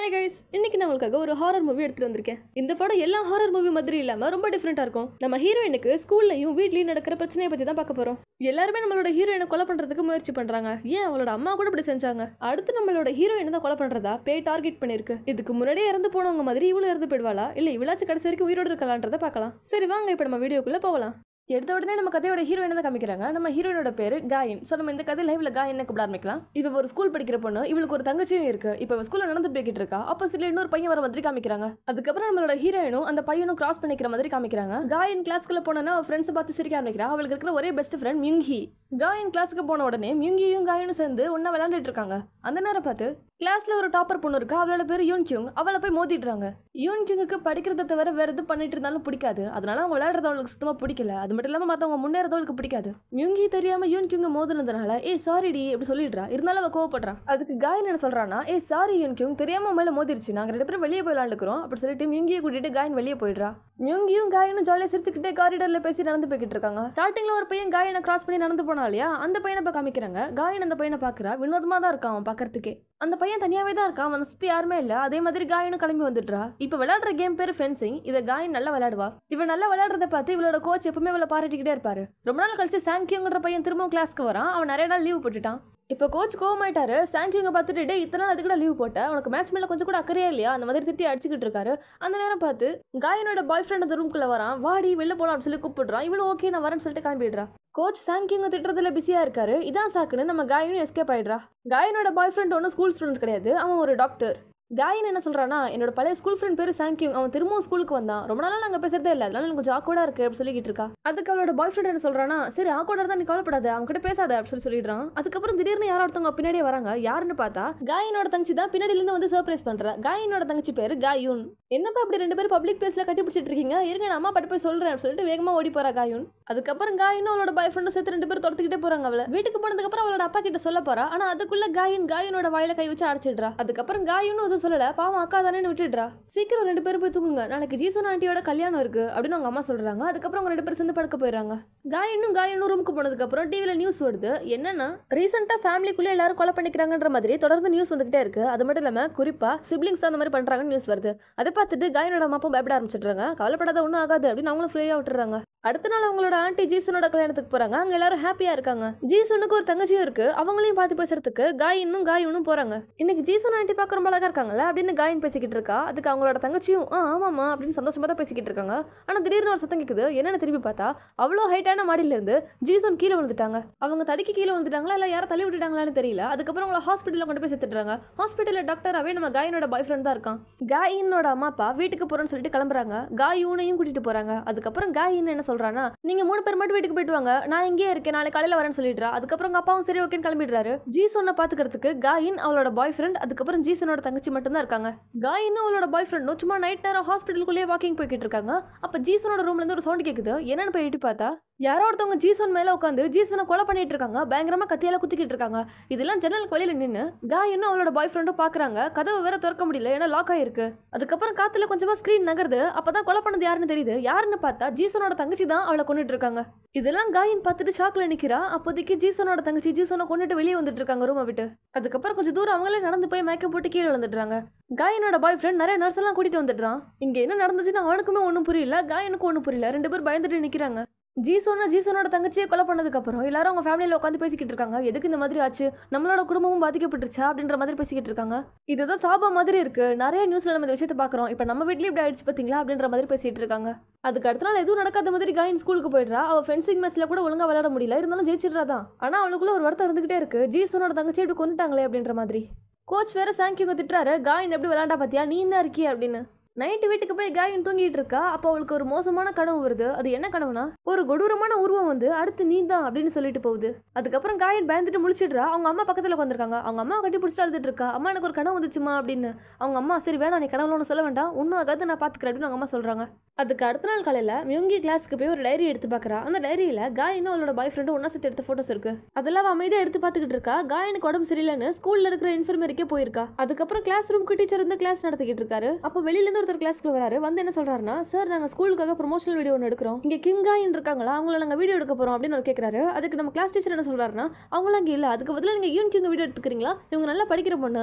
hi guys இன்னைக்கு நான் உங்களுக்காக ஒரு ஹாரர் மூவி எடுத்துட்டு வந்திருக்கேன் இந்த படம் எல்லா ஹாரர் மூவி மாதிரி இல்லாம ரொம்ப டிஃப்ரெண்டா இருக்கும் நம்ம ஹீரோயினுக்கு ஸ்கூல்லையும் வீட்லயும் நடக்கிற பிரச்சனையை பத்தி தான் பார்க்க போறோம் எல்லாருமே நம்மளோட ஹீரோயினை கொலை பண்றதுக்கு முயற்சி பண்றாங்க ஏன் அவளோட அம்மா கூட இப்படி செஞ்சாங்க அடுத்து நம்மளோட ஹீரோயினை தான் கொலை பண்றதா பே டார்கெட் பண்ணிருக்கு இதுக்கு முன்னாடியே இறந்து போனவங்க மாதிரி இவ்வளவு இறந்து போயிடுவாளா இல்ல இவளாச்சும் கடைசி வரைக்கும் உயிரோடு இருக்கலான்றதை பார்க்கலாம் சரி வாங்க இப்போ நம்ம வீடியோக்குள்ள போகலாம் எடுத்த உடனே நம்ம கதையோட ஹீரோயினை தான் காமிக்கிறாங்க நம்ம ஹீரோயினோட பேரு காயின் ஸோ நம்ம இந்த கதை லைவ்ல காயின் கூப்பிட ஆரம்பிக்கலாம் இவ ஒரு ஸ்கூல் படிக்கிற பொண்ணு இவளுக்கு ஒரு தங்கச்சியும் இருக்கு இப்போ ஸ்கூல்ல நடந்து போய்கிட்டு இருக்கா அப்போ சில இன்னொரு பையன் வர மாதிரி காமிக்கிறாங்க அதுக்கப்புறம் நம்மளோட ஹீரோயினும் அந்த பையனும் கிராஸ் பண்ணிக்கிற மாதிரி காமிக்கிறாங்க காயின் கிளாஸ்க்குள்ள போனா ஃப்ரெண்ட்ஸ் பார்த்து சிரிக்க ஆரம்பிக்கிறா அவளுக்கு இருக்கிற ஒரே பெஸ்ட் ஃப்ரெண்ட் மியூங்கி காயின் கிளாஸுக்கு போன உடனே மியூங்கியும் காயினும் சேர்ந்து ஒண்ணா விளையாண்டுட்டு இருக்காங்க அந்த நேரம் பார்த்து கிளாஸ்ல ஒரு டாப்பர் பொண்ணு இருக்கா அவளோட பேர் யூன் கியூங் அவளை போய் மோதிடுறாங்க யூன் கியூங்குக்கு படிக்கிறத தவிர வேற எது பண்ணிட்டு இருந்தாலும் பிடிக்காது அதனால அவங்க விளையாடுறது அவளுக்கு சுத்தமா பிடிக்கல அது மட்டும் இல்லாம மத்தவங்க முன்னேறது அவளுக்கு பிடிக்காது மியூங்கி தெரியாம யூன் கியூங்க மோதுனதுனால ஏ சாரி டி இப்படி சொல்லிடுறா இருந்தாலும் அவ கோவப்படுறா அதுக்கு காயின் என்ன சொல்றானா ஏ சாரி யூன் கியூங் தெரியாம மேல மோதிருச்சு நாங்க ரெண்டு பேரும் வெளியே போய் விளையாண்டுக்கிறோம் அப்படி சொல்லிட்டு மியூங்கியை கூட்டிட்டு காயின் வெளியே போயிடுறா மியூங்கியும் காயினும் ஜாலியாக சிரிச்சுக்கிட்டே காரிடர்ல பேசி நடந்து போய்கிட்டு இருக்காங்க ஸ்டார்டிங்ல ஒரு பையன் காயினை கிராஸ் பண்ணி நடந்து போனா இல்லையா அந்த பையனை இப்போ காமிக்கிறாங்க காயின் அந்த பையனை பார்க்கறா வினோதமா தான் இருக்கான் அவன் பார்க்கறதுக்கே அந்த பையன் தனியாவே தான் இருக்கான் அவன் சுத்தி யாருமே இல்ல அதே மாதிரி காயினும் கிளம்பி வந்துடுறா இப்போ விளையாடுற கேம் பேர் ஃபென்சிங் இதை காயின் நல்லா விளையாடுவா இவன் நல்லா விளையாடுறத பார்த்து இவளோட கோச் எப்பவுமே இவளை பாராட்டிக்கிட்டே இருப்பாரு ரொம்ப நாள் கழிச்சு சாங்கியோங்கிற பையன் திரும்பவும் கிளாஸ்க்கு வரான் அவன் நிறைய நாள் லீவ் போட்டுட்டான் இப்போ கோச் கோவமாயிட்டாரு சாங்கியோங்க பார்த்துட்டு டே இத்தனை நாள் அதுக்கூட லீவ் போட்ட உனக்கு மேட்ச் மேல கொஞ்சம் கூட அக்கறையே இல்லையா அந்த மாதிரி திட்டி அடிச்சுக்கிட்டு இருக்காரு அந்த நேரம் பார்த்து காயனோட பாய் ஃப்ரெண்ட் அந்த ரூம்குள்ள வரான் வாடி வெளில போலாம்னு சொல்லி கூப்பிடுறான் இவ்வளவு ஓகே நான் வரேன்னு சொல்லிட்டு கிளம்பிடுறா கோச் சாங்கியோங்க திட்டுறதுல பிஸியா இருக்காரு இதான் சாக்குன்னு நம்ம காயனும் எஸ்கேப் ஆயிடுறா காயனோட பாய் ஃப்ரெண்ட் ஒன்றும் ஸ்கூல் ஸ்டூடெண்ட் கிடையாது அவன் ஒரு டாக்டர் காயின் என்ன சொல்றானா என்னோட பழைய ஸ்கூல் ஃப்ரெண்ட் பேரு சாங்கியூங் அவன் திரும்பவும் ஸ்கூலுக்கு வந்தான் ரொம்ப நாளா நாங்க பேசுறதே இல்லை அதனால எனக்கு கொஞ்சம் ஆக்கோடா இருக்கு அப்படி சொல்லிக்கிட்டு இருக்கா அதுக்கு அவளோட பாய் ஃப்ரெண்ட் என்ன சொல்றானா சரி ஆக்கோடா தான் நீ கவலைப்படாத அவன் கிட்ட பேசாத அப்படி சொல்லி சொல்லிடுறான் அதுக்கப்புறம் திடீர்னு யாரோ ஒருத்தவங்க பின்னாடியே வராங்க யாருன்னு பார்த்தா காயினோட தங்கச்சி தான் பின்னாடில இருந்து வந்து சர்ப்ரைஸ் பண்ற காயினோட தங்கச்சி பேரு காயூன் என்னப்பா அப்படி ரெண்டு பேரும் பப்ளிக் பிளேஸ்ல கட்டி பிடிச்சிட்டு இருக்கீங்க இருங்க நான் அம்மா பாட்டு போய் சொல்றேன் அப்படின்னு சொல்லிட்டு வேகமா ஓடி போறா காயூன் அதுக்கப்புறம் காயினும் அவளோட பாய் ஃப்ரெண்டும் சேர்த்து ரெண்டு பேரும் துரத்துக்கிட்டே போறாங்க அவளை வீட்டுக்கு போனதுக்கு அப்புறம் அவளோட அப்பா கிட்ட சொல்ல போறா ஆனா அதுக்குள்ள காயின் காயினோட வாயில கை வச்சு அடைச்சிடுறா அதுக்கப்புறம் காயினும் எதுவும் சொல்லல பாவம் அக்கா தானே விட்டுடுறா சீக்கிரம் ரெண்டு பேரும் போய் தூங்குங்க நாளைக்கு ஜீசன் ஆண்டியோட கல்யாணம் இருக்கு அப்படின்னு அவங்க அம்மா சொல்றாங்க அதுக்கப்புறம் அவங்க ரெண்டு பேரும் சேர்ந்து படுக்க போயிடுறாங்க காயினும் காயினும் ரூமுக்கு போனதுக்கு அப்புறம் டிவில நியூஸ் வருது என்னன்னா ரீசெண்டா ஃபேமிலிக்குள்ளே எல்லாரும் கொலை பண்ணிக்கிறாங்கன்ற மாதிரி தொடர்ந்து நியூஸ் வந்துகிட்டே இருக்கு அது மட்டும் இல்லாம குறிப்பா சிப்ளிங்ஸ் அந்த மாதிரி பண்றாங்கன்னு நியூஸ் வருது அதை பார்த்துட்டு காயினோட அம்மா அப்பா பயப்பட ஆரம்பிச்சிடுறாங்க கவலைப்படாத ஒன்றும் ஆகாது அப்படின்னு அவங்களும் ஃப்ரீயா விட்டுறாங்க அடுத்த நாள் அவங்களோட ஆண்டி ஜீசனோட கல்யாணத்துக்கு போறாங்க அங்க எல்லாரும் ஹாப்பியா இருக்காங்க ஜீசனுக்கு ஒரு தங்கச்சியும் இருக்கு அவங்களையும் பார்த்து பேசுறதுக்கு காயினும் காயினும் போறாங்க இன்னைக்கு ஜீசன் ஆண்டி பார்க்க ரொம்ப அழகா இருக்காங்கல்ல அப்படின்னு காயின் பேசிக்கிட்டு இருக்கா அதுக்கு அவங்களோட தங்கச்சியும் ஆ ஆமாமா அப்படின்னு சந்தோஷமா தான் பேசிக்கிட்டு இருக்காங்க ஆனா திடீர்னு ஒரு சத்தம் கேக்குது என்னன்னு திரும்பி பார்த்தா அவ்வளோ ஹைட்டான மாடியில இருந்து ஜீசன் கீழே விழுந்துட்டாங்க அவங்க தடிக்கு கீழே விழுந்துட்டாங்களா இல்ல யாரை தள்ளி விட்டுட்டாங்களான்னு தெரியல அதுக்கப்புறம் அவங்கள ஹாஸ்பிட்டல்ல கொண்டு போய் சேர்த்துட்டாங்க ஹாஸ்பிட்டல்ல டாக்டராகவே நம்ம காயினோட பாய் ஃப்ரெண்ட் தான் இருக்கான் காயினோட அம்மா அப்பா வீட்டுக்கு போறோம்னு சொல்லிட்டு கிளம்புறாங்க காயூனையும் கூட்டிட்டு போறாங்க அதுக்கப்புறம் காயின் என்ன சொல்றானா நீங்க மூணு பேர் மட்டும் வீட்டுக்கு போயிட்டு வாங்க நான் இங்கே இருக்கேன் நாளை காலையில வரேன்னு சொல்லிடுறா அதுக்கப்புறம் அவங்க அப்பாவும் சரி ஓகேன்னு கிளம்பிடுறாரு ஜீசோனை பாத்துக்கிறதுக்கு காயின் அவளோட பாய் ஃப்ரெண்ட் அதுக்கப்புறம் ஜீசனோட தங்கச்சி மட்டும் தான் இருக்காங்க காயினும் அவளோட பாய் ஃப்ரெண்டும் சும்மா நைட் நேரம் ஹாஸ்பிட்டலுக்குள்ளேயே வாக்கிங் போய்கிட்டு இருக்காங்க அப்ப ஜீசனோட ரூம்ல இருந்து ஒரு சவுண்ட் கேக்குது என்னன்னு போய் எட்டி பார்த்தா யாரோ ஒருத்தவங்க ஜீசன் மேல உட்காந்து ஜீசனை கொலை பண்ணிட்டு இருக்காங்க பயங்கரமா கத்தியால குத்திக்கிட்டு இருக்காங்க இதெல்லாம் ஜன்னலுக்கு வெளியில நின்னு காயினும் அவளோட பாய் ஃப்ரெண்டும் பாக்குறாங்க கதவை வேற திறக்க முடியல ஏன்னா லாக் ஆயிருக்கு அதுக்கப்புறம் காத்துல கொஞ்சமா ஸ்கிரீன் நகருது அப்பதான் கொலை பண்ணது யாருன்னு தெரியுது யாருன்னு பார்த்தா ஜீசனோட தங்கச்சி தான் அவளை கொண்டுட்டு இருக்காங்க இதெல்லாம் காயின் பார்த்துட்டு ஷாக்ல நிக்கிறா அப்போதைக்கு ஜீசனோட தங்கச்சி ஜீசனை கொண்டுட்டு வெளியே வந்துட்டு இருக்காங்க ரூமை விட்டு அதுக்கப்புறம் கொஞ்சம் தூரம் அவங்களே நடந்து போய் மேக்கப் போட்டு கீழே விழுந்துடுறாங்க காயினோட பாய் ஃப்ரெண்ட் நிறைய நர்ஸ் எல்லாம் கூட்டிட்டு வந்துடுறான் இங்க என்ன நடந்துச்சுன்னு அவனுக்குமே ஒன்றும் புரியல காயனுக்கும் ஒன்றும் புரியல ரெண்டு பேரும் பயந்துட்டு நிக்கிறாங்க ஜீசோனா ஜீசனோட தங்கச்சியை கொலை பண்ணதுக்கு அப்புறம் எல்லாரும் அவங்க ஃபேமிலியில உட்காந்து பேசிக்கிட்டு இருக்காங்க எதுக்கு இந்த மாதிரி ஆச்சு நம்மளோட குடும்பமும் பாதிக்கப்பட்டுருச்சா அப்படின்ற மாதிரி பேசிக்கிட்டு இருக்காங்க இதுதான் சாபம் மாதிரி இருக்கு நிறைய நியூஸ்ல நம்ம இந்த விஷயத்தை பாக்குறோம் இப்போ நம்ம வீட்லயே இப்படி ஆயிடுச்சு பாத்தீங்களா அப்படின்ற மாதிரி பேசிட்டு இருக்காங்க அதுக்கு அடுத்த நாள் எதுவும் நடக்காத மாதிரி காயின் ஸ்கூலுக்கு போயிடுறா அவ ஃபென்சிங் மேட்ச்ல கூட ஒழுங்கா விளையாட முடியல இருந்தாலும் ஜெயிச்சிடுறா தான் ஆனா அவளுக்குள்ள ஒரு வருத்தம் இருந்துகிட்டே இருக்கு ஜீசனோட தங்கச்சி இப்படி கொண்டுட்டாங்களே அப்படின்ற மாதிரி கோச் வேற சாங்கியோங்க திட்டுறாரு காயின் எப்படி விளையாண்டா பாத்தியா நீ தான் இருக்கிய அப்படின்னு நைட்டு வீட்டுக்கு போய் காயின் தூங்கிட்டு இருக்கா அப்போ அவளுக்கு ஒரு மோசமான கனவு வருது அது என்ன கனவுனா ஒரு கொடூரமான உருவம் வந்து அடுத்து நீ தான் அப்படின்னு சொல்லிட்டு போகுது அதுக்கப்புறம் காயின் பயந்துட்டு முழிச்சிடுறா அவங்க அம்மா பக்கத்துல உட்காந்துருக்காங்க அவங்க அம்மா கட்டி பிடிச்சிட்டு அழுதுட்டு இருக்கா அம்மா எனக்கு ஒரு கனவு வந்துச்சுமா அப்படின்னு அவங்க அம்மா சரி வேணாம் நீ கனவுல ஒன்று சொல்ல வேண்டாம் ஒன்றும் ஆகாது நான் பாத்துக்கிறேன் அப்படின்னு அவங்க அம்மா சொல்றாங்க அதுக்கு அடுத்த நாள் காலையில மியூங்கி கிளாஸ்க்கு போய் ஒரு டைரி எடுத்து பார்க்கறா அந்த டைரியில காயினும் அவளோட பாய் ஃப்ரெண்டும் ஒன்றா சேர்த்து எடுத்த ஃபோட்டோஸ் இருக்கு அதெல்லாம் அவ அமைதியாக எடுத்து பார்த்துக்கிட்டு இருக்கா காயனுக்கு உடம்பு சரியில்லைன்னு ஸ்கூல்ல இருக்கிற இன்ஃபர்மரிக்கே போயிருக்கா அதுக்கப்புறம் கிளாஸ் ரூம்க்கு டீச்சர் வந்து கிளாஸ் நடத்திக்கிட்டு இருக்காரு அப்போ வெளியில இருந்து ஒருத்தர் கிளாஸ்க்கு வராரு வந்து என்ன சொல்றாருன்னா சார் நாங்க ஸ்கூலுக்காக ப்ரொமோஷனல் வீடியோ ஒன்று எடுக்கிறோம் இங்க கிம் காயின் இருக்காங்களா அவங்கள நாங்க வீடியோ எடுக்க போறோம் அப்படின்னு அவர் கேட்கறாரு அதுக்கு நம்ம கிளாஸ் டீச்சர் என்ன சொல்றாருன்னா அவங்களாம் இங்க இல்ல அதுக்கு பதிலா நீங்க யூன் கிங் வீடியோ எடுத்துக்கிறீங்களா இவங்க நல்லா படிக்கிற பொண்ணு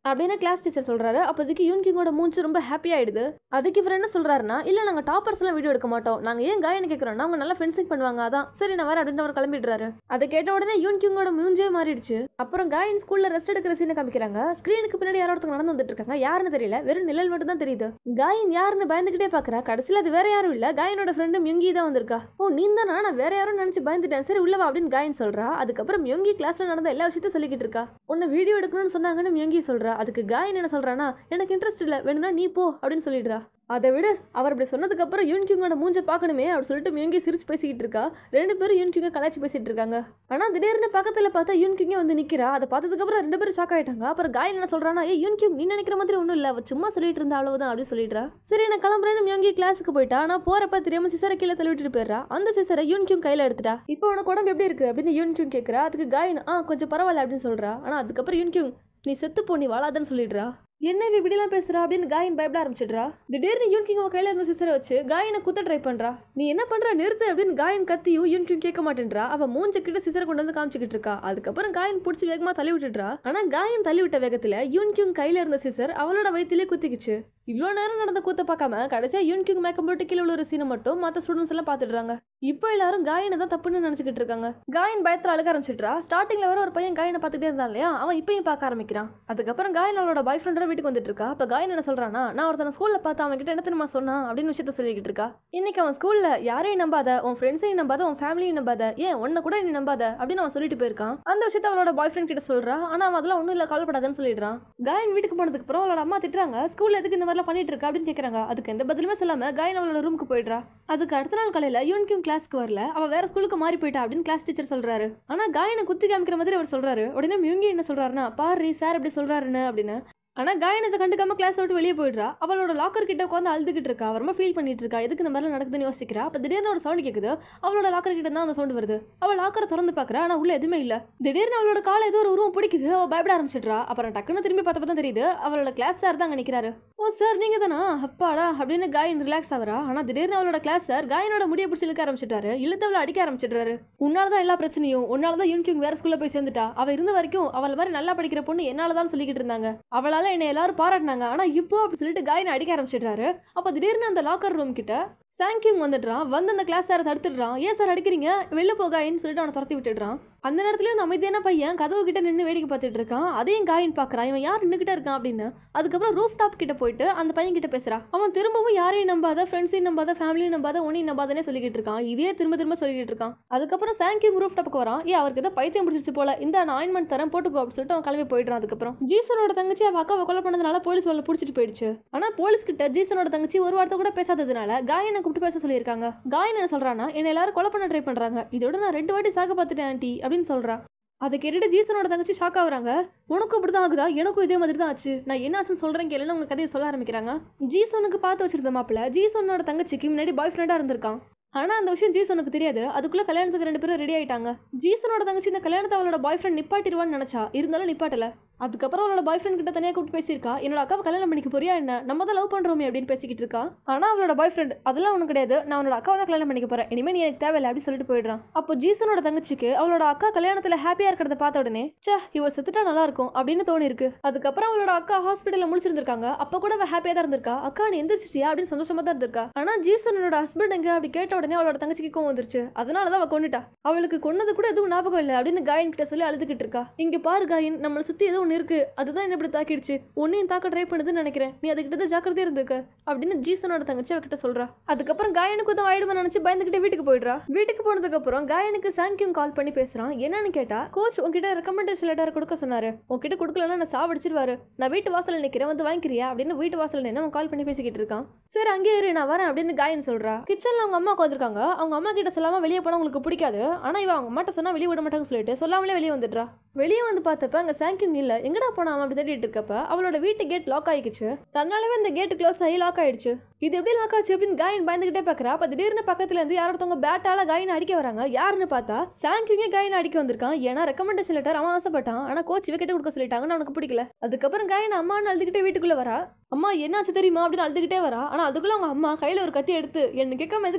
அப்படின்னு கிளாஸ் டீச்சர் சொல்றாரு அப்போதைக்கு யூன் கிங்கோட மூஞ்சி ரொம்ப ஹாப்பி ஆயிடுது அதுக்கு இவர் என்ன சொல்றாருன்னா இல்ல நாங்க டாப்பர்ஸ் எல்லாம் வீடியோ எடுக்க மாட்டோம் நாங்க ஏன் காயன்னு கேக்குறோம்னா அவங்க நல்லா ஃபென்சிங் பண்ணுவாங்க அதான் சரி நான் வரேன் அப்படின்னு அவர் கிளம்பிடுறாரு அதை கேட்ட உடனே யூன் கிங்கோட மூஞ்சே மாறிடுச்சு அப்புறம் காயன் ஸ்கூல்ல ரெஸ்ட் எடுக்கிற சீனை காமிக்கிறாங்க ஸ்கிரீனுக்கு பின்னாடி யாரோ ஒருத்தங்க நடந்து வந்துட்டு இருக்காங்க யாருன்னு தெரியல வெறும் நிழல் மட்டும் தான் தெரியுது காயின் யாருன்னு பயந்துகிட்டே பாக்குறா கடைசியில அது வேற யாரும் இல்ல காயனோட ஃப்ரெண்டு மியுங்கி தான் வந்திருக்கா ஓ நீ தானா நான் வேற யாரும் நினைச்சு பயந்துட்டேன் சரி உள்ளவா அப்படின்னு காயின் சொல்றா அதுக்கப்புறம் மியுங்கி கிளாஸ்ல நடந்த எல்லா விஷயத்தையும் சொல்லிக்கிட்டு இருக்கா உன்னை வீடியோ எடுக்கணும்னு சொன்னாங்கன்னு மியுங்கி சொல்றா அதுக்கு காயின் என்ன சொல்றானா எனக்கு இன்ட்ரெஸ்ட் இல்ல வேணும்னா நீ போ அப்படின்னு சொல்லிடுறா அதை விட அவர் இப்படி சொன்னதுக்கு அப்புறம் யூன் கியூங்கோட மூஞ்ச பார்க்கணுமே அப்படி சொல்லிட்டு மியூங்கி சிரிச்சு பேசிக்கிட்டு இருக்கா ரெண்டு பேரும் யூன் கியூங்க கலாச்சி பேசிட்டு இருக்காங்க ஆனா திடீர்னு பக்கத்துல பார்த்தா யூன் கியூங்க வந்து நிக்கிறா அதை பார்த்ததுக்கு அப்புறம் ரெண்டு பேரும் ஷாக் ஆயிட்டாங்க அப்புறம் காயன் என்ன சொல்றானா ஏ யூன் கியூங் நீ நினைக்கிற மாதிரி ஒன்றும் இல்லை அவ சும்மா சொல்லிட்டு இருந்தா அவ்வளவுதான் அப்படின்னு சொல்லிடுறா சரி நான் கிளம்புறேன்னு மியோங்கி கிளாஸுக்கு போயிட்டா ஆனா போறப்ப தெரியாம சிசரை கீழே தள்ளி விட்டுட்டு போயிடுறா அந்த சிசரை யூன் கியூங் கையில எடுத்துட்டா இப்போ உனக்கு உடம்பு எப்படி இருக்கு அப்படின்னு யூன் கியூங் கேட்கறா அதுக்கு காயன் ஆ கொஞ்சம் பரவாயில்ல அப்படின்னு சொல்றா ஆனா அதுக்கப்புறம் யூன் கியூங் நீ செத்து போ நீ வாழாதன்னு சொல்லிடுறா என்ன இவ இப்படிலாம் பேசுறா அப்படின்னு காயின் பயப்பட ஆரம்பிச்சிடுறா திடீர்னு யூன் கிங் அவ கையில இருந்த சிசரை வச்சு காயினை குத்த ட்ரை பண்றா நீ என்ன பண்ற நிறுத்து அப்படின்னு காயின் கத்தியும் யூன் கிங் கேட்க மாட்டேன்றா அவ மூஞ்ச கிட்ட சிசரை கொண்டு வந்து காமிச்சிக்கிட்டு இருக்கா அதுக்கப்புறம் காயின் பிடிச்சி வேகமா தள்ளி விட்டுடுறா ஆனா காயின் தள்ளி விட்ட வேகத்துல யூன் கிங் கையில இருந்த சிசர் அவளோட வயித்திலே குத்திக்கிச்சு இவ்வளோ நேரம் நடந்த கூத்த பார்க்காம கடைசியா யூன் கிங் மேக்கம் போட்டு கீழே உள்ள ஒரு சீனை மட்டும் மற்ற ஸ்டூடெண்ட்ஸ் எல்லாம் பார்த்துடுறாங்க இப்போ எல்லாரும் காயனை தான் தப்புன்னு நினைச்சுக்கிட்டு இருக்காங்க காயன் பயத்துல அழுக ஆரம்பிச்சிட்றா ஸ்டார்டிங்ல வர ஒரு பையன் காயனை பார்த்துட்டே இருந்தான் இல்லையா அவன் இப்பயும் பார்க்க ஆரம்பிக்கிறான் அதுக்கப்புறம் காயன் அவளோட பாய் ஃப்ரெண்டோட வீட்டுக்கு வந்துட்டு இருக்கா அப்ப காயன் என்ன சொல்றானா நான் ஒருத்தன ஸ்கூல்ல பார்த்து அவன் கிட்ட என்ன தெரியுமா சொன்னான் அப்படின்னு விஷயத்த சொல்லிக்கிட்டு இருக்கா இன்னைக்கு அவன் ஸ்கூல்ல யாரையும் நம்பாத உன் ஃப்ரெண்ட்ஸையும் நம்பாத உன் ஃபேமிலியும் நம்பாத ஏன் உன்னை கூட நீ நம்பாத அப்படின்னு அவன் சொல்லிட்டு போயிருக்கான் அந்த விஷயத்த அவளோட பாய் ஃப்ரெண்ட் கிட்ட சொல்றா ஆனா அவன் அதெல்லாம் ஒன்றும் இல்லை கவலைப்படாதன்னு சொல்லிடுறான் காயன் வீட்டுக்கு போனதுக்கு அப்புறம் அவளோட அம்மா திட்டுறாங்க ஸ்கூல்ல எதுக்கு இந்த மாதிரிலாம் பண்ணிட்டு இருக்கா அப்படின்னு கேட்கறாங்க அதுக்கு எந்த பதிலுமே சொல்லாம காயன் அவளோட ரூமுக்கு போயிடுறா அதுக்கு அடுத்த நாள் காலையில யூன் கியூங் கிளாஸ்க்கு வரல அவ வேற ஸ்கூலுக்கு மாறி போயிட்டா அப்படின்னு கிளாஸ் டீச்சர் சொல்றாரு ஆனா காயனை குத்தி காமிக்கிற மாதிரி அவர் சொல்றாரு உடனே மியூங்கி என்ன சொல்றாருன்னா பாரு சார் அப்படி சொல்றாருன்னு அப்படின்னு ஆனா காயனத்தை கண்டுக்காம கிளாஸ் விட்டு வெளியே போயிடுறா அவளோட லாக்கர் கிட்ட உட்காந்து அழுதுகிட்டு இருக்கா அவ ரொம்ப ஃபீல் பண்ணிட்டு இருக்கா எதுக்கு இந்த மாதிரி நடக்குதுன்னு யோசிக்கிறா அப்ப திடீர்னு ஒரு சவுண்ட் கேக்குது அவளோட லாக்கர் கிட்ட தான் அந்த சவுண்ட் வருது அவள் லாக்கரை திறந்து பாக்குறா ஆனா உள்ள எதுவுமே இல்ல திடீர்னு அவளோட கால ஏதோ ஒரு உருவம் பிடிக்குது அவ பயப்பட ஆரம்பிச்சிடுறா அப்புறம் டக்குன்னு திரும்பி பார்த்தப்ப தான் தெரியுது அவளோட கிளாஸ் சார் தான் அங்க நிக்கிறாரு ஓ சார் நீங்க தானா அப்பாடா அப்படின்னு காயன் ரிலாக்ஸ் ஆகுறா ஆனா திடீர்னு அவளோட கிளாஸ் சார் காயனோட முடிய பிடிச்சி இழுக்க ஆரம்பிச்சிட்டாரு இழுத்து அவளை அடிக்க ஆரம்பிச்சிடுறாரு உன்னாலதான் எல்லா பிரச்சனையும் உன்னாலதான் யூன்கியூங் வேற ஸ்கூல்ல போய் சேர்ந்துட்டா அவ இருந்த வரைக்கும் அவள மாதிரி நல்லா படிக்கிற பொண்ணு என்னாலதான் சொல்லிக்கிட்டு இருந்தாங்க அவளால என்னை எல்லாரும் பாராட்டினாங்க ஆனா இப்போ அப்படி சொல்லிட்டு காயனை அடிக்க ஆரம்பிச்சிடுறாரு அப்ப திடீர்னு அந்த லாக்கர் ரூம் கிட்ட சாங்கிங் வந்துடுறான் வந்து அந்த கிளாஸ் சாரை தடுத்துடுறான் ஏன் சார் அடிக்கிறீங்க வெளில போகாயின்னு சொல்லிட்டு அவனை துரத்தி விட்டுடுறான் அந்த நேரத்துல அந்த அமைதியான பையன் கதவு கிட்ட நின்று வேடிக்கை பார்த்துட்டு இருக்கான் அதையும் காயின் பார்க்கறான் இவன் யார் நின்றுகிட்டே இருக்கான் அப்படின்னு அதுக்கப்புறம் ரூஃப் டாப் கிட்ட போயிட்டு அந்த பையன் கிட்ட பேசுறான் அவன் திரும்பவும் யாரையும் நம்பாத ஃப்ரெண்ட்ஸையும் நம்பாத ஃபேமிலியும் நம்பாத உன்னையும் நம்பாதனே சொல்லிக்கிட்டு இருக்கான் இதே திரும்ப திரும்ப சொல்லிக்கிட்டு இருக்கான் அதுக்கப்புறம் சாங்கிங் ரூஃப் டாப்புக்கு வரான் ஏன் அவருக்கு ஏதோ பைத்தியம் பிடிச்சிச்சு போல இந்த நான் ஆயின்மெண்ட் தரேன் போட்டுக்கோ அப்படின்னு சொல்லிட்டு அவன் கிளம்பி போயிடுறான் அதுக்கப்புறம் ஜீசனோட தங்கச்சி அவ அக்காவை கொலை பண்ணதுனால போலீஸ் அவளை பிடிச்சிட்டு போயிடுச்சு ஆனா போலீஸ் கிட்ட ஜீசனோட தங்கச்சி ஒரு வார்த்தை கூட பேசாததுனால காயனை கூப்பிட்டு பேச சொல்லியிருக்காங்க காயன் என்ன சொல்றானா என்ன எல்லாரும் கொலை பண்ண ட்ரை பண்றாங்க இதோட நான் ரெண்டு வாட்டி சாக பார்த்துட்டேன் ஆண்டி அப்படின்னு சொல்றா அதை கேட்டுட்டு ஜீசனோட தங்கச்சி ஷாக் ஆகுறாங்க உனக்கும் இப்படி தான் ஆகுதா எனக்கும் இதே மாதிரி தான் ஆச்சு நான் என்ன ஆச்சுன்னு சொல்றேன் கேளுன்னு அவங்க கதையை சொல்ல ஆரம்பிக்கிறாங்க ஜீசனுக்கு பார்த்து வச்சிருந்த மாப்பிள்ள ஜீசனோட தங்கச்சிக்கு முன்னாடி பாய் ஃப்ரெண்டா இருந்திருக்கான் ஆனா அந்த விஷயம் ஜீசனுக்கு தெரியாது அதுக்குள்ள கல்யாணத்துக்கு ரெண்டு பேரும் ரெடி ஆயிட்டாங்க ஜீசனோட தங்கச்சி இந்த கல்யாணத்தை அவளோட பாய் ஃப்ரெண்ட் நிப்பாட்டிடுவான்னு நினைச்சா இருந்தாலும் நிப்பாட்டல அதுக்கப்புறம் அவளோட பாய் ஃப்ரெண்ட் கிட்ட தனியாக கூப்பிட்டு பேசியிருக்கா என்னோட அக்காவை கல்யாணம் பண்ணிக்க போறியா என்ன நம்ம தான் லவ் பண்றோமே அப்படின்னு பேசிக்கிட்டு இருக்கா ஆனா அவளோட பாய் ஃப்ரெண்ட் அதெல்லாம் ஒன்றும் கிடையாது நான் அவனோட அக்காவை தான் கல்யாணம் பண்ணிக்க போறேன் இனிமே நீ எனக்கு தேவையில்லை அப்படின்னு சொல்லிட்டு போயிடுறான் அப்போ ஜீசனோட தங்கச்சிக்கு அவளோட அக்கா கல்யாணத்துல ஹாப்பியா இருக்கிறத பார்த்த உடனே சே இவ செத்துட்டா நல்லா இருக்கும் அப்படின்னு தோணி இருக்கு அதுக்கப்புறம் அவளோட அக்கா ஹாஸ்பிட்டல்ல முடிச்சிருந்திருக்காங்க அப்ப கூட அவ ஹாப்பியா தான் இருந்திருக்கா அக்கா நீ எந்திரிச்சிட்டியா அப்படின்னு சந்தோஷமா தான் இருந்திருக்கா ஆனா ஜீசனோட ஹஸ்பண்ட் எங்க அப்படி கேட்ட உடனே அவளோட தங்கச்சிக்கு கோவம் வந்துருச்சு அதனால தான் அவ கொண்டுட்டா அவளுக்கு கொன்னது கூட எதுவும் ஞாபகம் இல்லை அப்படின்னு காயின் கிட்ட சொல்லி அழுதுகிட்டு இருக்கா இங்க பாரு காயின் நம்மளை சுத்தி ஏதோ ஒன்று இருக்கு அதுதான் என்ன இப்படி தாக்கிடுச்சு உன்னையும் தாக்க ட்ரை பண்ணுதுன்னு நினைக்கிறேன் நீ அதுக்கிட்ட தான் ஜாக்கிரதையா இருந்துக்க அப்படின்னு ஜீசனோட தங்கச்சி அவகிட்ட சொல்றா அதுக்கப்புறம் காயனுக்கு தான் ஆயிடுமா நினைச்சு பயந்துகிட்டே வீட்டுக்கு போயிடுறா வீட்டுக்கு போனதுக்கு அப்புறம் காயனுக்கு சாங்கியும் கால் பண்ணி பேசுறான் என்னன்னு கேட்டா கோச் உன்கிட்ட ரெக்கமெண்டேஷன் லெட்டர் கொடுக்க சொன்னாரு உன்கிட்ட கொடுக்கலன்னா நான் சாவடிச்சிருவாரு நான் வீட்டு வாசல்ல நிக்கிறேன் வந்து வாங்கிக்கிறியா அப்படின்னு வீட்டு வாசல்ல நின்று அவன் கால் பண்ணி பேசிக்கிட்டு இருக்கான் சரி அங்கே இரு நான் வரேன் அப்படின்னு காயன் சொல்றா கிச்சன்ல அவங்க அம்மா உட்காந்துருக்காங்க அவங்க அம்மா கிட்ட சொல்லாம வெளியே போனா உங்களுக்கு பிடிக்காது ஆனா இவன் அவங்க அம்மாட்ட சொன்னா வெளியே விட மாட்டாங்கன்னு சொல்லிட்டு சொல்லாமலே வெளியே வந்துடுறா வெளியே வந்து பார்த்தப்ப அங்க சாங்கிங் இல்ல எங்கடா போனா அவன் அப்படி தேடிட்டு இருக்கப்ப அவளோட வீட்டு கேட் லாக் ஆயிடுச்சு தன்னாலவே இந்த கேட் க்ளோஸ் ஆகி லாக் ஆயிடுச்சு இது எப்படி லாக் ஆச்சு அப்படின்னு காயின் பயந்துகிட்டே பாக்குறா அப்ப திடீர்னு பக்கத்துல இருந்து யாரோ ஒருத்தவங்க பேட்டால காயின் அடிக்க வராங்க யாருன்னு பார்த்தா சாங்கிங்கே காயின் அடிக்க வந்திருக்கான் ஏன்னா ரெக்கமெண்டேஷன் லெட்டர் அவன் ஆசைப்பட்டான் ஆனா கோச் இவ கிட்ட கொடுக்க சொல்லிட்டாங்கன்னு அவனுக்கு பிடிக்கல அதுக்கப்புறம் காயின் அம்மான்னு அழுதுகிட்டே வீட்டுக்குள்ள வரா அம்மா என்னாச்சு தெரியுமா அப்படின்னு அழுதுகிட்டே வரா ஆனா அதுக்குள்ள அவங்க அம்மா கையில ஒரு கத்தி எடுத்து என்ன கேட்காம எதுக்கு வீட்டு விட்டு வெளியே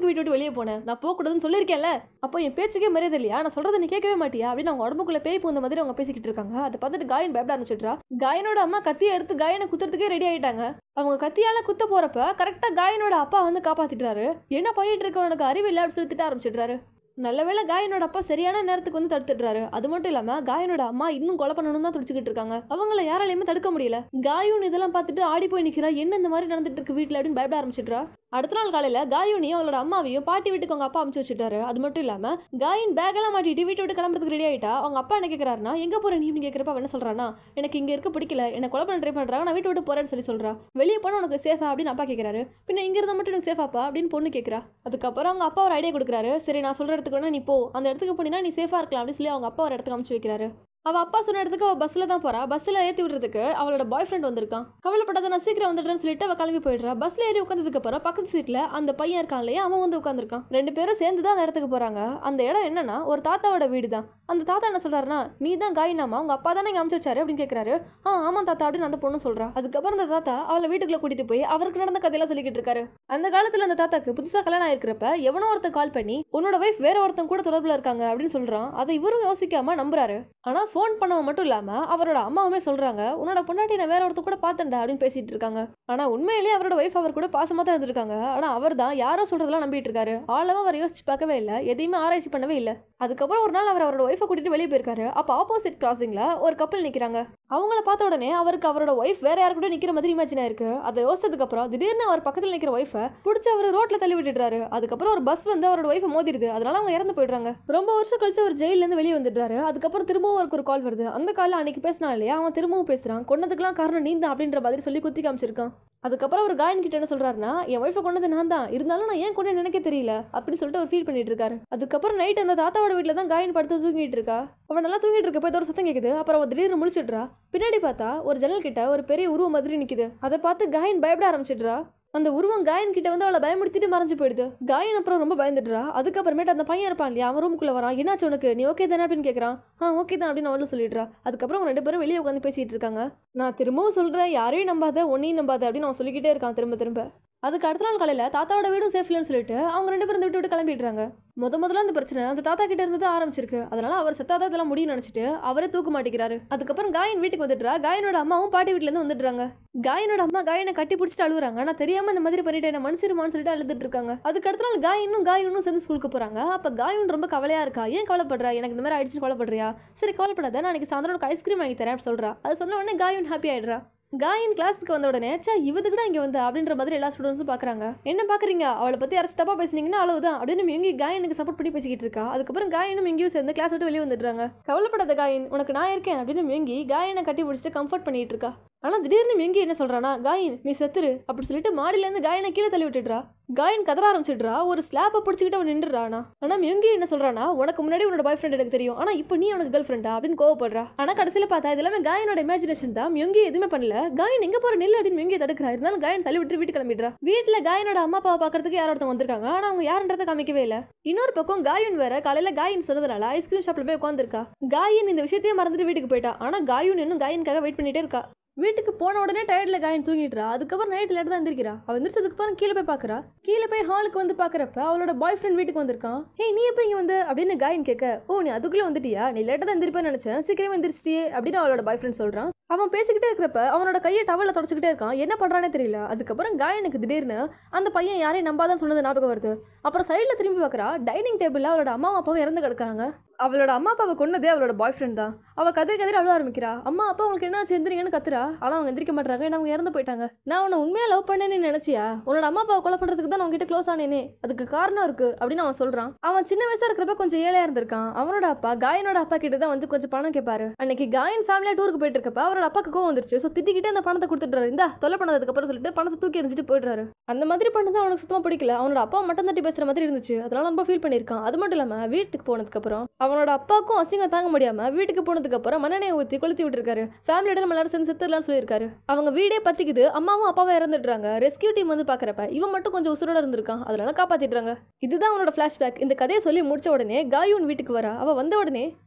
வெளியே போனேன் நான் போகக்கூடாதுன்னு சொல்லியிருக்கேன்ல அப்போ என் பேச்சுக்கே மரியாதை இல்லையா நான் சொல்றதை நீ கேட்கவே மாட்டியா அப்படின்னு அவங்க உடம்புக்குள்ள பேய் பூந்த மாதிரி அவங்க பேசிக்கிட்டு இருக்காங்க அதை பார்த்துட்டு காயன் பயப்பட ஆரம்பிச்சிட்றா காயனோட அம்மா கத்தியை எடுத்து காயனை குத்துறதுக்கே ரெடி ஆயிட்டாங்க அவங்க கத்தியால குத்த போறப்ப கரெக்டா காயனோட அப்பா வந்து காப்பாத்திட்டாரு என்ன பண்ணிட்டு இருக்க உனக்கு அறிவில்லை அப்படின்னு சொல்லி திட்ட ஆரம்பிச்சிடுறாரு நல்லவேளை காயனோட அப்பா சரியான நேரத்துக்கு வந்து தடுத்துடுறாரு அது மட்டும் இல்லாம காயனோட அம்மா இன்னும் கொலை பண்ணணும் தான் துடிச்சுக்கிட்டு இருக்காங்க அவங்கள யாராலையுமே தடுக்க முடியல காயுன் இதெல்லாம் பார்த்துட்டு ஆடி போய் நிக்கிறா என்ன இந்த மாதிரி நடந்துட்டு இருக்கு வீட்ல அப்படின்னு பயப்பட ஆரம்பிச்சிட்றா அடுத்த நாள் காலையில காயுனியும் அவளோட அம்மாவையும் பாட்டி வீட்டுக்கு அவங்க அப்பா அமுச்சு வச்சுட்டாரு அது மட்டும் இல்லாம காயின் பேக் எல்லாம் மாட்டிட்டு வீட்டை விட்டு கிளம்புறதுக்கு ரெடி ஆயிட்டா அவங்க அப்பா என்ன கேக்குறாருன்னா எங்க போற நீ அப்படின்னு கேக்குறப்ப அவன் என்ன சொல்றானா எனக்கு இங்க இருக்க பிடிக்கல என்ன கொலை பண்ண ட்ரை பண்றாங்க நான் வீட்டை விட்டு போறேன்னு சொல்லி சொல்றா வெளியே போனா உனக்கு சேஃபா அப்படின்னு அப்பா கேக்குறாரு பின்ன இங்க இருந்தா மட்டும் எனக்கு சேஃபாப்பா அப்படின்னு பொண்ணு கேக்குறா அதுக்கப்புறம் அவங்க அப்பா ஒரு ஐடியா கொடுக்குறாரு சரி நான் சொல்ற இடத்துக்கு வேணா நீ போ அந்த இடத்துக்கு போனீங்கன்னா நீ சேஃபா இருக்கலாம் அப்படின்னு சொல்லி அவங்க அப்பா ஒரு இடத்துக்கு அமுச்சு வைக்கிறாரு அவ அப்பா சொன்ன இடத்துக்கு அவ பஸ்ல தான் போறா பஸ்ல ஏத்தி விடுறதுக்கு அவளோட பாய் ஃப்ரெண்ட் வந்திருக்கான் கவலைப்படாத நான் சீக்கிரம் வந்துடுறேன்னு சொல்லிட்டு அவ கிளம்பி போயிடுறா பஸ்ல ஏறி உட்காந்ததுக்கு அப்புறம் பக்கத்து சீட்ல அந்த பையன் இருக்கான் இல்லையா அவன் வந்து உட்காந்துருக்கான் ரெண்டு பேரும் சேர்ந்து தான் அந்த இடத்துக்கு போறாங்க அந்த இடம் என்னன்னா ஒரு தாத்தாவோட வீடு தான் அந்த தாத்தா என்ன சொல்றாருன்னா நீ தான் காயினாமா உங்க அப்பா தானே இங்க அமுச்சு வச்சாரு அப்படின்னு கேக்குறாரு ஆ ஆமா தாத்தா அப்படின்னு அந்த பொண்ணு சொல்றா அதுக்கப்புறம் அந்த தாத்தா அவளை வீட்டுக்குள்ள கூட்டிட்டு போய் அவருக்கு நடந்த கதையெல்லாம் சொல்லிக்கிட்டு இருக்காரு அந்த காலத்துல அந்த தாத்தாக்கு புதுசா கல்யாணம் ஆயிருக்கிறப்ப எவனோ ஒருத்தன் கால் பண்ணி உன்னோட வைஃப் வேற ஒருத்தன் கூட தொடர்புல இருக்காங்க அப்படின்னு சொல்றான் அதை இவரும் யோசிக்காம நம்புறாரு ஆனா ஃபோன் பண்ணவன் மட்டும் இல்லாம அவரோட அம்மாவுமே சொல்றாங்க உன்னோட பொண்டாட்டி நான் வேற ஒருத்தர் கூட பார்த்தேன்டா அப்படின்னு பேசிட்டு இருக்காங்க ஆனா உண்மையிலேயே அவரோட வைஃப் அவர் கூட பாசமா தான் இருந்திருக்காங்க ஆனா அவர் தான் யாரோ சொல்றதெல்லாம் நம்பிட்டு இருக்காரு ஆழமா அவர் யோசிச்சு பார்க்கவே இல்லை எதையுமே ஆராய்ச்சி பண்ணவே இல்லை அதுக்கப்புறம் ஒரு நாள் அவர் அவரோட ஒய்ஃபை கூட்டிட்டு வெளியே போயிருக்காரு அப்போ ஆப்போசிட் கிராசிங்ல ஒரு கப்பல் நிக்கிறாங்க அவங்கள பார்த்த உடனே அவருக்கு அவரோட ஒய்ஃப் வேற யாரு கூட நிக்கிற மாதிரி இமேஜின் ஆயிருக்கு அதை யோசிச்சதுக்கு அப்புறம் திடீர்னு அவர் பக்கத்துல நிக்கிற ஒய்ஃபை பிடிச்சி அவர் ரோட்ல தள்ளி விட்டுடுறாரு அதுக்கப்புறம் ஒரு பஸ் வந்து அவரோட ஒய்ஃபை மோதிடுது அதனால அவங்க இறந்து போயிடுறாங்க ரொம்ப வருஷம் கழிச்சு அவர் ஜெயில இருந்து வெளியே வந்துடுறாரு அதுக்கப்புறம் திரும்பவும் அவருக்கு ஒரு கால் வருது அந்த காலில் அன்னைக்கு பேசினா இல்லையா அவன் திரும்பவும் பேசுறான் கொன்னதுக்கெல்லாம் காரணம் நீ தான் அப்படின்ற மாதிரி சொல்லி குத்தி காமிச்சிருக்கான் அதுக்கப்புறம் அவர் காயன் கிட்ட என்ன சொல்றாருன்னா என் ஒய்ஃபை கொண்டது நான் தான் இருந்தாலும் நான் ஏன் கொண்டு எனக்கே தெரியல அப்படின்னு சொல்லிட்டு அவர் ஃபீல் பண்ணிட்டு இருக்காரு அதுக்கப்புறம் நைட் அந்த தாத்தாவோட வீட்டில் தான் காயன் படுத்து தூங்கிட்டு இருக்கா அவன் நல்லா தூங்கிட்டு இருக்கப்போ ஏதோ ஒரு சத்தம் கேட்குது அப்புறம் அவன் திடீர்னு முழிச்சிடுறா பின்னாடி பார்த்தா ஒரு ஜன்னல் கிட்ட ஒரு பெரிய உருவம் மாதிரி நிக்குது அதை பார்த்து காயன் பயப்பட ஆரம்பிச்சிடுறா அந்த உருவம் காயன் கிட்ட வந்து அவளை பயமுடுத்திட்டு மறைஞ்சு போயிடுது காயன் அப்புறம் ரொம்ப பயந்துடுறா அதுக்கப்புறமேட்டு அந்த பையன் இருப்பான் இல்லையா அவன் ரூமுக்குள்ள வரான் என்னாச்சு உனக்கு நீ ஓகே தானே அப்படின்னு கேட்குறான் ஆ ஓகே தான் அப்படின்னு அவளும் சொல்லிடுறா அதுக்கப்புறம் அவங்க ரெண்டு பேரும் வெளியே உட்காந்து பேசிட்டு இருக்காங்க நான் திரும்பவும் சொல்கிறேன் யாரையும் நம்பாத ஒன்னையும் நம்பாத அப்படின்னு அவன் சொல்லிக்கிட்டே இருக்கான் திரும்ப திரும்ப அதுக்கு அடுத்த நாள் காலையில் தாத்தாவோட வீடும் சேஃப் இல்லைன்னு சொல்லிட்டு அவங்க ரெண்டு பேரும் இந்த விட்டு விட்டு கிளம்பிடுறாங்க முத முதல்ல அந்த பிரச்சனை அந்த தாத்தா கிட்ட இருந்து தான் ஆரம்பிச்சிருக்கு அதனால அவர் செத்தாதான் இதெல்லாம் முடியும்னு நினைச்சிட்டு அவரே தூக்க மாட்டேங்கிறாரு அதுக்கப்புறம் காயன் வீட்டுக்கு வந்துட்டுறா காயனோட அம்மாவும் பாட்டி வீட்டுல இருந்து வந்துடுறாங்க காயனோட அம்மா காயனை கட்டி பிடிச்சிட்டு அழுகுறாங்க ஆனா தெரியாம இந்த மாதிரி பண்ணிட்டு என்ன மனுஷருமான்னு சொல்லிட்டு அழுதுட்டு இருக்காங்க அதுக்கு அடுத்த நாள் காயனும் காயனும் சேர்ந்து ஸ்கூலுக்கு போறாங்க அப்ப காயன் ரொம்ப கவலையா இருக்கா ஏன் கவலைப்படுறா எனக்கு இந்த மாதிரி ஆயிடுச்சுன்னு கவலைப்படுறியா சரி கவலைப்படாத நான் இன்னைக்கு சாயந்தரம் உனக்கு ஐஸ்கிரீம் வாங்கி தரேன் அப்படின்னு சொல்றா அது சொன்ன உடனே காயன் ஹாப்பி ஆயிடுறா காயின் கிளாஸுக்கு வந்த உடனே சே இவதுக்கு தான் இங்கே வந்து அப்படின்ற மாதிரி எல்லா ஸ்டூடெண்ட்ஸும் பார்க்குறாங்க என்ன பார்க்குறீங்க அவளை பற்றி யாராச்சும் தப்பாக பேசுனீங்கன்னா அவ்வளவுதான் அப்படின்னு மிங்கி காயனுக்கு சப்போர்ட் பண்ணி பேசிக்கிட்டு இருக்கா அதுக்கப்புறம் காயனும் மிங்கியும் சேர்ந்து கிளாஸ் விட்டு வெளியே வந்துடுறாங்க கவலைப்படாத காயின் உனக்கு நான் இருக்கேன் அப்படின்னு மிங்கி காயனை கட்டி பிடிச்சிட்டு கம்ஃபர்ட் பண்ணிட்டு இருக்கா ஆனால் திடீர்னு மிங்கி என்ன சொல்றானா காயின் நீ செத்துரு அப்படி சொல்லிட்டு மாடியிலேருந்து காயனை கீழே தள்ளி விட்டுடுறா காயின் கதற ஆரம்பிச்சிடுறா ஒரு ஸ்லாப்பை பிடிச்சிக்கிட்டு அவன் நின்றுறானா ஆனால் மியங்கி என்ன சொல்றானா உனக்கு முன்னாடி உன்னோட பாய் ஃப்ரெண்ட் எனக்கு தெரியும் ஆனால் இப்போ நீ அவனுக்கு கேர்ள் ஃப்ரெண்டா அப்படின்னு கோவப்படுறா ஆனால் கடைசியில் பார்த்தா இது எல்லாமே காயனோட இமேஜினேஷன் தான் மியங்கி எதுவுமே பண்ணல காயன் எங்க போற நில்லு அப்படின்னு மியங்கி தடுக்கிறா இருந்தாலும் காயன் தள்ளி விட்டு வீட்டு கிளம்பிடுறா வீட்டில் காயனோட அம்மா அப்பாவை பார்க்கறதுக்கு யாரோ ஒருத்தவங்க வந்திருக்காங்க ஆனால் அவங்க யாருன்றதை காமிக்கவே இல்லை இன்னொரு பக்கம் காயன் வேற காலையில காயின் சொன்னதுனால ஐஸ்கிரீம் ஷாப்ல போய் உட்காந்துருக்கா காயின் இந்த விஷயத்தையே மறந்துட்டு வீட்டுக்கு போயிட்டா ஆனால் காயுன் இன்னும் காயின்காக வெயிட் பண்ணிட்டே இருக்கா வீட்டுக்கு போன உடனே டயர்டில் காயின் தூங்கிடுறா அதுக்கப்புறம் நைட் லேட் தான் எந்திரிக்கிறா அவள் எந்திரிச்சதுக்கு அப்புறம் கீழே போய் பார்க்குறா கீழே போய் ஹாலுக்கு வந்து பார்க்குறப்ப அவளோட பாய் ஃப்ரெண்ட் வீட்டுக்கு வந்திருக்கான் ஹே நீ எப்போ இங்கே வந்து அப்படின்னு காயின் கேட்க ஓ நீ அதுக்குள்ளே வந்துட்டியா நீ லேட்டாக தான் எந்திரிப்பேன்னு நினச்சேன் சீக்கிரமே எந்திரிச்சிட்டியே அப்படின்னு அவளோட பாய் ஃப்ரெண்ட் சொல்கிறான் அவன் பேசிக்கிட்டே இருக்கிறப்ப அவனோட கையை டவலில் தொடச்சிக்கிட்டே இருக்கான் என்ன பண்ணுறானே தெரியல அதுக்கப்புறம் காயனுக்கு திடீர்னு அந்த பையன் யாரையும் நம்பாதான் சொன்னது ஞாபகம் வருது அப்புறம் சைடில் திரும்பி பார்க்குறா டைனிங் டேபிளில் அவளோட அம்மாவும் அப்பாவும் இறந்து கிடக்குறாங்க அவளோட அம்மா அப்பாவை கொன்னதே அவளோட பாய் ஃப்ரெண்ட் தான் அவள் கதிரி கதிரி அழுவ ஆரம்பிக்கிறா அம்மா அப்பா உங்களுக்கு என்னாச்சு எந்திரிங்கன்னு கத்துறா ஆனால் அவங்க எந்திரிக்க மாட்டாங்க ஏன்னா அவங்க இறந்து போயிட்டாங்க நான் உன்னை உண்மையாக லவ் பண்ணேன்னு நினைச்சியா உன்னோட அம்மா அப்பாவை கொலை பண்ணுறதுக்கு தான் நான் உங்ககிட்ட க்ளோஸ் ஆனேனே அதுக்கு காரணம் இருக்கு அப்படின்னு அவன் சொல்றான் அவன் சின்ன வயசா இருக்கிறப்ப கொஞ்சம் ஏழையா இருந்திருக்கான் அவனோட அப்பா காயனோட அப்பா கிட்ட தான் வந்து கொஞ்சம் பணம் கேட்பாரு அன்னைக்கு காயன் ஃபேமிலியா டூருக்கு போயிட்டு இருக்கப்ப அவரோட அப்பாக்கு கோவம் வந்துருச்சு ஸோ திட்டிக்கிட்டே அந்த பணத்தை கொடுத்துட்றாரு இந்தா தொலை பண்ணதுக்கு அப்புறம் சொல்லிட்டு பணத்தை தூக்கி எறிஞ்சிட்டு போயிடுறாரு அந்த மாதிரி பண்ணது அவனுக்கு சுத்தமா பிடிக்கல அவனோட அப்பா மட்டும் தட்டி பேசுற மாதிரி இருந்துச்சு அதனால ரொம்ப ஃபீல் பண்ணியிருக்கான் அது மட்டும் இல்லாம வீட்டுக்கு போனதுக்கு அப்புறம் அவனோட அப்பாவுக்கும் அசிங்கம் தாங்க முடியாம வீட்டுக்கு போனதுக்கு அப்புறம் மண்ணெண்ணெய் ஊற்றி கொளுத்தி விட்டுருக்காரு ஃபேமிலியோட நம்ம எல்லாரும் சேர்ந்து செத்துடலாம்னு சொல்லியிருக்காரு அவங்க வீடே பத்திக்குது அம்மாவும் அப்பாவும் இறந்துடுறாங்க ரெஸ்கியூ டீம் வந்து பார்க்குறப்ப இவன் மட்டும் கொஞ்சம் உசுரோட இருந்திருக்கான் அதனால காப்பாத்திடுறாங்க இதுதான் அவனோட ஃப்ளாஷ்பேக் இந்த கதையை சொல்லி முடிச்ச உடனே காயூன் வீட்டுக்கு வரா அவ வந்த உடனே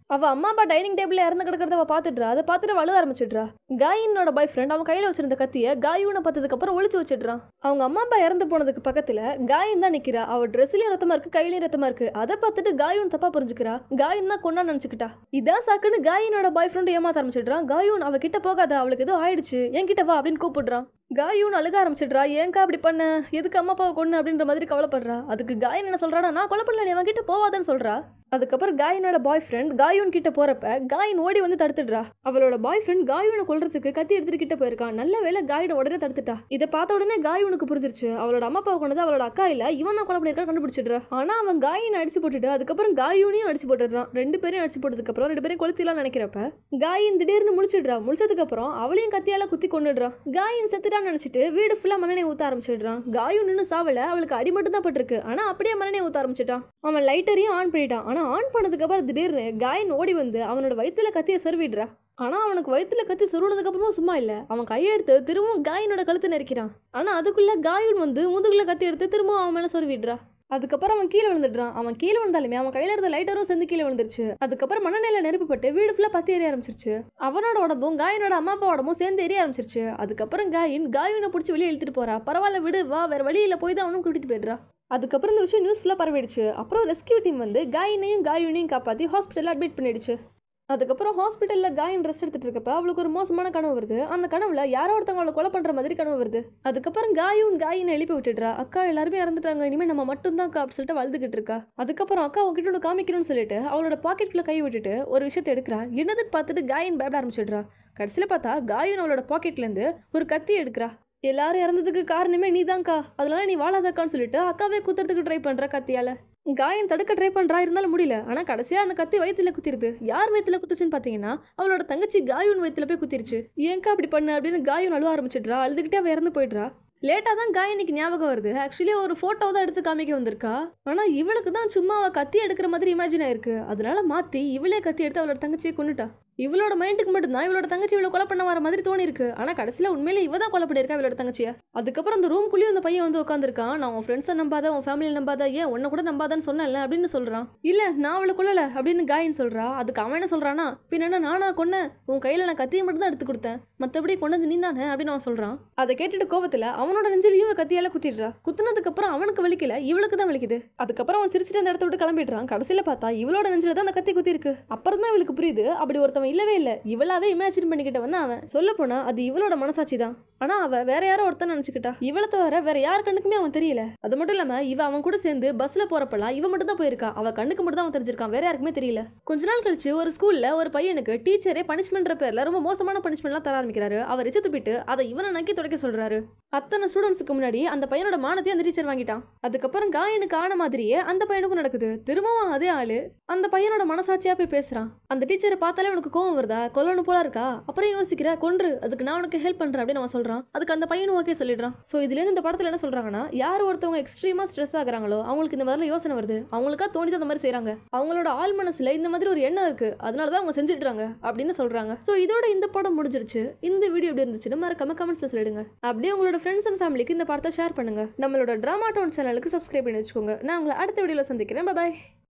அவ அம்மா அப்பா டைனிங் டேபிள்ல இறந்து கிடக்கிறத அவ பாத்துட்றா அதை பார்த்துட்டு அழுக ஆரம்பிச்சிடுறா காயினோட பாய் ஃப்ரெண்ட் அவன் கையில வச்சிருந்த கத்திய காயூனை பார்த்ததுக்கு அப்புறம் ஒளிச்சு வச்சிடுறான் அவங்க அம்மா அப்பா இறந்து போனதுக்கு பக்கத்துல காயின் தான் நிக்கிறா அவ ட்ரெஸ்லயும் ரத்தமா இருக்கு கையிலயும் ரத்தமா இருக்கு அதை பார்த்துட்டு காயூன் தப்பா புரிஞ்சுக்கிறா காயின் தான் கொண்டா நினைச்சுக்கிட்டா இதான் சாக்குன்னு காயினோட பாய் ஃப்ரெண்ட் ஏமாத்த ஆரம்பிச்சிடுறான் காயூன் அவ கிட்ட போகாத அவளுக்கு ஏதோ ஆயிடுச்சு என்கிட்ட வா அப்படின்னு கூப்பிடுறான் காயூன் அழுக ஆரம்பிச்சிடுறா ஏன்க்கா அப்படி பண்ண எதுக்கு அம்மா அப்பாவை கொண்டு அப்படின்ற மாதிரி கவலைப்படுறா அதுக்கு காயின் என்ன சொல்றானா நான் கொலை பண்ணல நீ அவன் கிட்ட போவாதன்னு சொல்றா அதுக்கப்புறம் காயினோட பாய் ஃப்ரெண்ட் காயூன் கிட்ட போறப்ப காயின் ஓடி வந்து தடுத்துடுறா அவளோட பாய் ஃப்ரெண்ட் காயூனை கொல்றதுக்கு கத்தி எடுத்துட்டு கிட்ட போயிருக்கான் நல்ல வேளை காயினை உடனே தடுத்துட்டா இதை பார்த்த உடனே காயூனுக்கு புரிஞ்சிருச்சு அவளோட அம்மா அப்பாவை கொண்டது அவளோட அக்கா இல்ல இவன் தான் கொலை பண்ணிருக்கா கண்டுபிடிச்சிடுறா ஆனா அவன் காயினை அடிச்சு போட்டுட்டு அதுக்கப்புறம் காயூனையும் அடிச்சு போட்டுடுறான் ரெண்டு பேரையும் அடிச்சு போட்டதுக்கு அப்புறம் ரெண்டு பேரையும் கொளுத்திலாம் நினைக்கிறப்ப காயின் திடீர்னு முழிச்சிடுறா முழிச்சதுக்கு அப்புறம் அவளையும் கத்தியால குத்தி கொண்டுடுறான் காயின் செத்துட்டான்னு நினைச்சிட்டு வீடு ஃபுல்லா மண்ணெண்ணெய் ஊத்த ஆரம்பிச்சிடுறான் காயும் இன்னும் சாவல அவளுக்கு அடி மட்டும் தான் பட்டிருக்கு ஆனா அப்படியே மண்ணெண்ணெய் ஊத்த ஆரம்பிச்சிட்டான் அவன் லைட்டரையும் ஆன் பண்ணிட்டான் ஆனா ஆன் பண்ணதுக்கு அப்புறம் திடீர்னு காயின் ஓடி வந்து அவனோட வயித்துல கத்திய சொருவிடுறா ஆனா அவனுக்கு வயித்துல கத்தி சொருவினதுக்கு அப்புறமும் சும்மா இல்ல அவன் கையெடுத்து திரும்பவும் காயினோட கழுத்தை நெரிக்கிறான் ஆனா அதுக்குள்ள காயின் வந்து முதுகுல கத்தி எடுத்து திரும்பவும் அவன் மேல சொருவிடுறா அதுக்கப்புறம் அவன் கீழே விழுந்துடுறான் அவன் கீழே விழுந்தாலுமே அவன் கையில இருந்த லைட்டரும் சேர்ந்து கீழே விழுந்துருச்சு அதுக்கப்புறம் மண்ணெண்ணெயில நெருப்பு பட்டு வீடு ஃபுல்லா பத்தி எரிய ஆரம்பிச்சிருச்சு அவனோட உடம்பும் காயினோட அம்மா அப்பா உடம்பும் சேர்ந்து எரிய ஆரம்பிச்சிருச்சு அதுக்கப்புறம் காயின் காயினை பிடிச்சி வெளியே இழுத்துட்டு போறா பரவாயில்ல விடு வா வேற வழியில போய் தான் அவனும் கூட்டிட்டு போயிடுறா அதுக்கப்புறம் இந்த விஷயம் நியூஸ் ஃபுல்லாக பரவிடுச்சு அப்புறம் ரெஸ்கியூ டீம் வந்து காயினையும் காயுனையும் காப்பாற்றி ஹாஸ்பிட்டலில் அட்மிட் பண்ணிடுச்சு அதுக்கப்புறம் ஹாஸ்பிட்டலில் காயின் ரெஸ்ட் எடுத்துட்டு இருக்கப்ப அவளுக்கு ஒரு மோசமான கனவு வருது அந்த கனவுல யாரோ ஒருத்தவங்களை கொலை பண்ற மாதிரி கனவு வருது அதுக்கப்புறம் காயும் காயினை எழுப்பி விட்டுடுறா அக்கா எல்லாருமே இறந்துட்டாங்க இனிமேல் நம்ம மட்டும் தான் அப்படின்னு சொல்லிட்டு வளர்ந்துக்கிட்டு இருக்கா அதுக்கப்புறம் அக்கா உங்ககிட்ட ஒன்று காமிக்கணும்னு சொல்லிட்டு அவளோட பாக்கெட்குள்ள கை விட்டுட்டு ஒரு விஷயத்தை எடுக்கிறா என்னதுன்னு பார்த்துட்டு காயின் பயப்பட ஆரம்பிச்சிடுறா கடைசியில் பார்த்தா காயின் அவளோட பாக்கெட்லேருந்து ஒரு கத்தி எடுக்கிறா எல்லாரும் இறந்ததுக்கு காரணமே நீதான்க்கா அதனால நீ வாழாதக்கான்னு சொல்லிட்டு அக்காவே குத்துறதுக்கு ட்ரை பண்ற கத்தியால காயன் தடுக்க ட்ரை பண்றா இருந்தாலும் முடியல ஆனா கடைசியா அந்த கத்தி வயித்துல குத்திருது யார் வயித்துல குத்துச்சுன்னு பாத்தீங்கன்னா அவளோட தங்கச்சி காயூன் வயித்துல போய் குத்திருச்சு ஏன்க்கா அப்படி பண்ண அப்படின்னு காயூன் அழுவ ஆரம்பிச்சிடுறா அழுதுகிட்டே அவ இறந்து போயிடுறா லேட்டாக தான் காயனிக்கு ஞாபகம் வருது ஆக்சுவலி ஒரு ஃபோட்டோ தான் எடுத்து காமிக்க வந்திருக்கா ஆனால் இவளுக்கு தான் சும்மா அவள் கத்தி எடுக்கிற மாதிரி இமேஜின் ஆயிருக்கு அதனால மாற்றி இவளே கத்தி எடுத்து அவளோட தங்கச்சியை கொண்டுட்டா இவளோட மைண்டுக்கு மட்டும்தான் இவளோட தங்கச்சி இவளை கொலை பண்ண வர மாதிரி தோணி இருக்கு ஆனா கடைசியில உண்மையிலே இவ தான் கொலை பண்ணியிருக்கா இவளோட தங்கச்சிய அதுக்கப்புறம் அந்த ரூம்குள்ளேயும் அந்த பையன் வந்து உட்காந்துருக்கான் நான் உன் ஃப்ரெண்ட்ஸை நம்பாத உன் ஃபேமிலியை நம்பாத ஏன் உன்னை கூட நம்பாதான்னு சொன்னேன்ல அப்படின்னு சொல்றான் இல்ல நான் அவளை கொல்லல அப்படின்னு காயின் சொல்றா அதுக்கு அவன் என்ன சொல்றானா பின்ன நானா கொன்னேன் உன் கையில நான் கத்தியை மட்டும் தான் எடுத்து கொடுத்தேன் மத்தபடி கொண்டது நீ தானே அப்படின்னு அவன் சொல்றான் அதை கேட்டுட்டு கோவத்துல அவனோட நெஞ்சிலையும் இவ கத்தியால குத்திடுறா குத்துனதுக்கு அப்புறம் அவனுக்கு வலிக்கல இவளுக்கு தான் வலிக்குது அதுக்கப்புறம் அவன் சிரிச்சிட்டு அந்த இடத்த விட்டு கிளம்பிடுறான் கடைசியில பார்த்தா இவளோட நெஞ்சில தான் அந்த கத்தி குத்தி இருக்கு அப்புறம் தான் இவளுக்கு புரியுது அப்படி ஒருத்தவன் இல்லவே இல்ல இவளாவே இமேஜின் பண்ணிக்கிட்ட வந்து அவன் சொல்ல போனா அது இவளோட மனசாட்சி தான் ஆனா அவ வேற யாரோ ஒருத்தன் நினைச்சுக்கிட்டா இவளை தவிர வேற யார் கண்ணுக்குமே அவன் தெரியல அது மட்டும் இல்லாம இவ அவன் கூட சேர்ந்து பஸ்ல போறப்பெல்லாம் இவ மட்டும் தான் போயிருக்கா அவ கண்ணுக்கு மட்டும் தான் அவன் தெரிஞ்சிருக்கான் வேற யாருக்குமே தெரியல கொஞ்ச நாள் கழிச்சு ஒரு ஸ்கூல்ல ஒரு பையனுக்கு டீச்சரே பனிஷ்மெண்ட்ற பேர்ல ரொம்ப மோசமான பனிஷ்மெண்ட்லாம் தர ஆரம்பிக்கிறாரு அவர் எச்சு துப்பிட்டு அதை இவனை நக்கி துடைக்க சொல்றாரு அத்தனை ஸ்டூடெண்ட்ஸுக்கு முன்னாடி அந்த பையனோட மானத்தையும் அந்த டீச்சர் வாங்கிட்டான் அதுக்கப்புறம் காயனுக்கு ஆன மாதிரியே அந்த பையனுக்கும் நடக்குது திரும்பவும் அதே ஆளு அந்த பையனோட மனசாட்சியா போய் பேசுறான் அந்த டீச்சரை பார்த்தாலே உனக்கு கோவம் வருதா கொல்லணும் போல இருக்கா அப்புறம் யோசிக்கிற கொன்று அதுக்கு நான் உனக்கு ஹெல்ப் பண்றேன் அப்படின்னு அவன் சொல்றான் அதுக்கு அந்த பையனும் ஓகே சொல்லிடுறான் ஸோ இதுல இருந்து இந்த படத்துல என்ன சொல்றாங்கன்னா யார் ஒருத்தவங்க எக்ஸ்ட்ரீமா ஸ்ட்ரெஸ் ஆகுறாங்களோ அவங்களுக்கு இந்த மாதிரிலாம் யோசனை வருது அவங்களுக்கா தோணிதான் அந்த மாதிரி செய்றாங்க அவங்களோட ஆள் மனசுல இந்த மாதிரி ஒரு எண்ணம் இருக்கு அதனால தான் அவங்க செஞ்சுட்டுறாங்க அப்படின்னு சொல்றாங்க ஸோ இதோட இந்த படம் முடிஞ்சிருச்சு இந்த வீடியோ எப்படி இருந்துச்சுன்னு மறக்காம கமெண்ட்ஸ்ல சொல்லிடுங்க அப்படியே உங்களோட ஃப்ரெண்ட்ஸ் அண்ட் ஃபேமிலிக்கு இந்த படத்தை ஷேர் பண்ணுங்க நம்மளோட டிராமா டவுன் சேனலுக்கு சப்ஸ்கிரைப் பண்ணி வச்சுக்கோங்க நான் உங்களை அடுத்த வீடியோல சந்திக்கிறேன் பாய்